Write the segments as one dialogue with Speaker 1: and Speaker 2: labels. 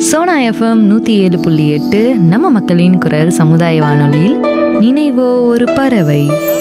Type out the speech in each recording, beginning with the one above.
Speaker 1: Sona FM நூற்றி ஏழு புள்ளி எட்டு நம்ம மக்களின் குரல் சமுதாய வானொலியில் நினைவோ ஒரு பறவை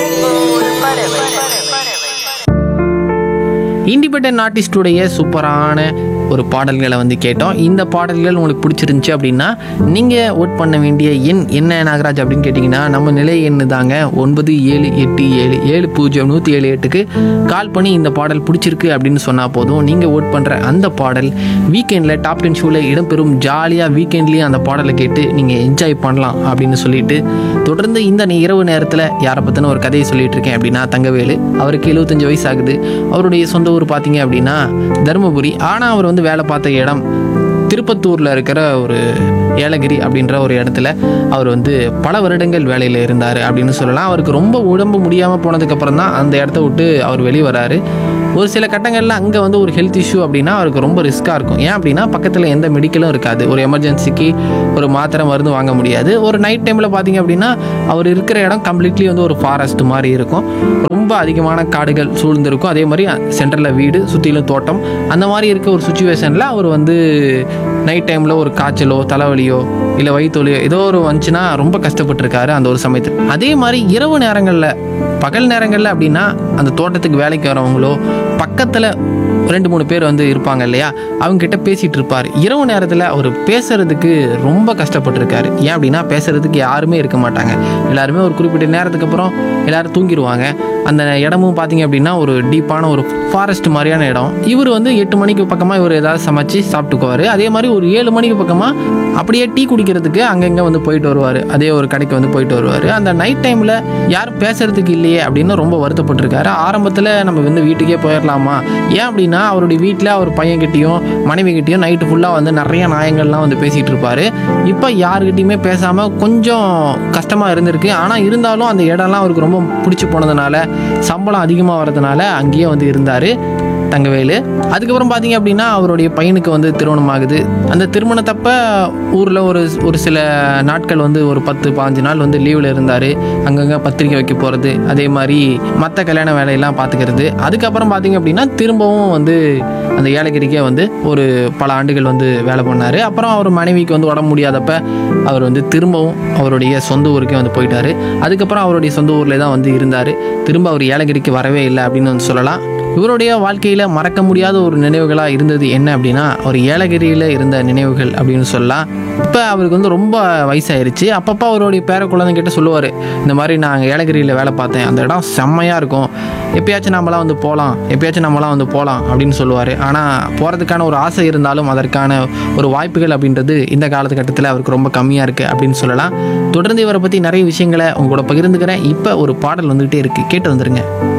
Speaker 2: இண்டிபெண்டன்ட் ஆர்டிஸ்டுடைய சூப்பரான ஒரு பாடல்களை வந்து கேட்டோம் இந்த பாடல்கள் உங்களுக்கு பிடிச்சிருந்துச்சி அப்படின்னா நீங்கள் ஓட் பண்ண வேண்டிய எண் என்ன நாகராஜ் அப்படின்னு கேட்டிங்கன்னா நம்ம நிலை எண்ணு தாங்க ஒன்பது ஏழு எட்டு ஏழு ஏழு பூஜ்ஜியம் நூற்றி ஏழு எட்டுக்கு கால் பண்ணி இந்த பாடல் பிடிச்சிருக்கு அப்படின்னு சொன்னால் போதும் நீங்கள் ஓட் பண்ணுற அந்த பாடல் வீக்கெண்டில் டாப் டென் ஷோவில் இடம்பெறும் ஜாலியாக வீக்கெண்ட்லேயும் அந்த பாடலை கேட்டு நீங்கள் என்ஜாய் பண்ணலாம் அப்படின்னு சொல்லிட்டு தொடர்ந்து இந்த நே- இரவு நேரத்தில் யாரை பற்றின ஒரு கதையை சொல்லிட்டு இருக்கேன் அப்படின்னா தங்கவேலு அவருக்கு 75 வயசு ஆகுது அவருடைய சொந்த ஊர் பார்த்தீங்க அப்படின்னா தருமபுரி ஆனால் அவர் வந்து வேலை பார்த்த இடம் திருப்பத்தூரில் இருக்கிற ஒரு ஏலகிரி அப்படின்ற ஒரு இடத்துல அவர் வந்து பல வருடங்கள் வேலையில் இருந்தார் அப்படின்னு சொல்லலாம் அவருக்கு ரொம்ப உடம்பு முடியாமல் போனதுக்கப்புறம் தான் அந்த இடத்த விட்டு அவர் வெளியே வராரு ஒரு சில கட்டங்களில் அங்கே வந்து ஒரு ஹெல்த் இஷ்யூ அப்படின்னா அவருக்கு ரொம்ப ரிஸ்க்காக இருக்கும் ஏன் அப்படின்னா பக்கத்தில் எந்த மெடிக்கலும் இருக்காது ஒரு எமர்ஜென்சிக்கு ஒரு மாத்திரை மருந்து வாங்க முடியாது ஒரு நைட் டைமில் பார்த்தீங்க அப்படின்னா அவர் இருக்கிற இடம் கம்ப்ளீட்லி வந்து ஒரு ஃபாரஸ்ட் மாதிரி இருக்கும் ரொம்ப அதிகமான காடுகள் சூழ்ந்திருக்கும் அதே மாதிரி சென்டரில் வீடு சுற்றிலும் தோட்டம் அந்த மாதிரி இருக்க ஒரு சுச்சுவேஷனில் அவர் வந்து நைட் டைமில் ஒரு காய்ச்சலோ தலைவலியோ இல்லை வயிற்றுலியோ ஏதோ ஒரு வந்துச்சுன்னா ரொம்ப கஷ்டப்பட்டிருக்காரு அந்த ஒரு சமயத்தில் அதே மாதிரி இரவு நேரங்களில் பகல் நேரங்களில் அப்படின்னா அந்த தோட்டத்துக்கு வேலைக்கு வரவங்களோ பக்கத்தில் ரெண்டு மூணு பேர் வந்து இருப்பாங்க இல்லையா அவங்க கிட்ட பேசிட்டு இருப்பார் இரவு நேரத்தில் அவர் பேசுறதுக்கு ரொம்ப கஷ்டப்பட்டிருக்காரு ஏன் அப்படின்னா பேசுறதுக்கு யாருமே இருக்க மாட்டாங்க எல்லாருமே ஒரு குறிப்பிட்ட நேரத்துக்கு அப்புறம் எல்லாரும் தூங்கிடுவாங்க அந்த இடமும் பார்த்தீங்க அப்படின்னா ஒரு டீப்பான ஒரு ஃபாரஸ்ட் மாதிரியான இடம் இவர் வந்து எட்டு மணிக்கு பக்கமாக இவர் ஏதாவது சமைச்சு சாப்பிட்டுக்குவார் அதே மாதிரி ஒரு ஏழு மணிக்கு பக்கமாக அப்படியே டீ குடிக்கிறதுக்கு அங்கங்கே வந்து போயிட்டு வருவார் அதே ஒரு கடைக்கு வந்து போயிட்டு வருவார் அந்த நைட் டைமில் யாரும் பேசுறதுக்கு இல்லையே அப்படின்னு ரொம்ப வருத்தப்பட்டிருக்காரு ஆரம்பத்தில் நம்ம வந்து வீட்டுக்கே போயிடலாமா ஏன் அப்படின்னா அவருடைய வீட்டில் அவர் பையன்கிட்டயும் மனைவி கிட்டயும் நைட்டு ஃபுல்லாக வந்து நிறைய நாயங்கள்லாம் வந்து பேசிகிட்டு இருப்பார் இப்போ யாருக்கிட்டையுமே பேசாமல் கொஞ்சம் கஷ்டமாக இருந்திருக்கு ஆனால் இருந்தாலும் அந்த இடம்லாம் அவருக்கு ரொம்ப பிடிச்சி போனதுனால சம்பளம் அதிகமாக வர்றதுனால அங்கேயே வந்து இருந்தார் தங்கவேலு அதுக்கப்புறம் பார்த்தீங்க அப்படின்னா அவருடைய பையனுக்கு வந்து திருமணம் ஆகுது அந்த திருமணத்தப்ப ஊரில் ஒரு ஒரு சில நாட்கள் வந்து ஒரு பத்து பாஞ்சு நாள் வந்து லீவில் இருந்தார் அங்கங்கே பத்திரிக்கை வைக்க போகிறது அதே மாதிரி மற்ற கல்யாண வேலையெல்லாம் பார்த்துக்கிறது அதுக்கப்புறம் பார்த்தீங்க அப்படின்னா திரும்பவும் வந்து அந்த ஏலகிரிக்கே வந்து ஒரு பல ஆண்டுகள் வந்து வேலை பண்ணார் அப்புறம் அவர் மனைவிக்கு வந்து உடம்பு முடியாதப்ப அவர் வந்து திரும்பவும் அவருடைய சொந்த ஊருக்கே வந்து போயிட்டாரு அதுக்கப்புறம் அவருடைய சொந்த ஊரில் தான் வந்து இருந்தார் திரும்ப அவர் ஏலகிரிக்கு வரவே இல்லை அப்படின்னு வந்து சொல்லலாம் இவருடைய வாழ்க்கையில் மறக்க முடியாத ஒரு நினைவுகளாக இருந்தது என்ன அப்படின்னா அவர் ஏலகிரியில் இருந்த நினைவுகள் அப்படின்னு சொல்லலாம் இப்போ அவருக்கு வந்து ரொம்ப வயசாயிருச்சு அப்பப்போ அவருடைய பேர குழந்தைங்கிட்ட சொல்லுவார் இந்த மாதிரி நான் ஏலகிரியில் வேலை பார்த்தேன் அந்த இடம் செம்மையாக இருக்கும் எப்பயாச்சும் நம்மளாம் வந்து போகலாம் எப்பயாச்சும் நம்மளாம் வந்து போகலாம் அப்படின்னு சொல்லுவார் ஆனால் போகிறதுக்கான ஒரு ஆசை இருந்தாலும் அதற்கான ஒரு வாய்ப்புகள் அப்படின்றது இந்த காலகட்டத்தில் அவருக்கு ரொம்ப கம்மியாக இருக்குது அப்படின்னு சொல்லலாம் தொடர்ந்து இவரை பற்றி நிறைய விஷயங்களை உங்களோட பகிர்ந்துக்கிறேன் இப்போ ஒரு பாடல் வந்துகிட்டே இருக்குது கேட்டு வந்துருங்க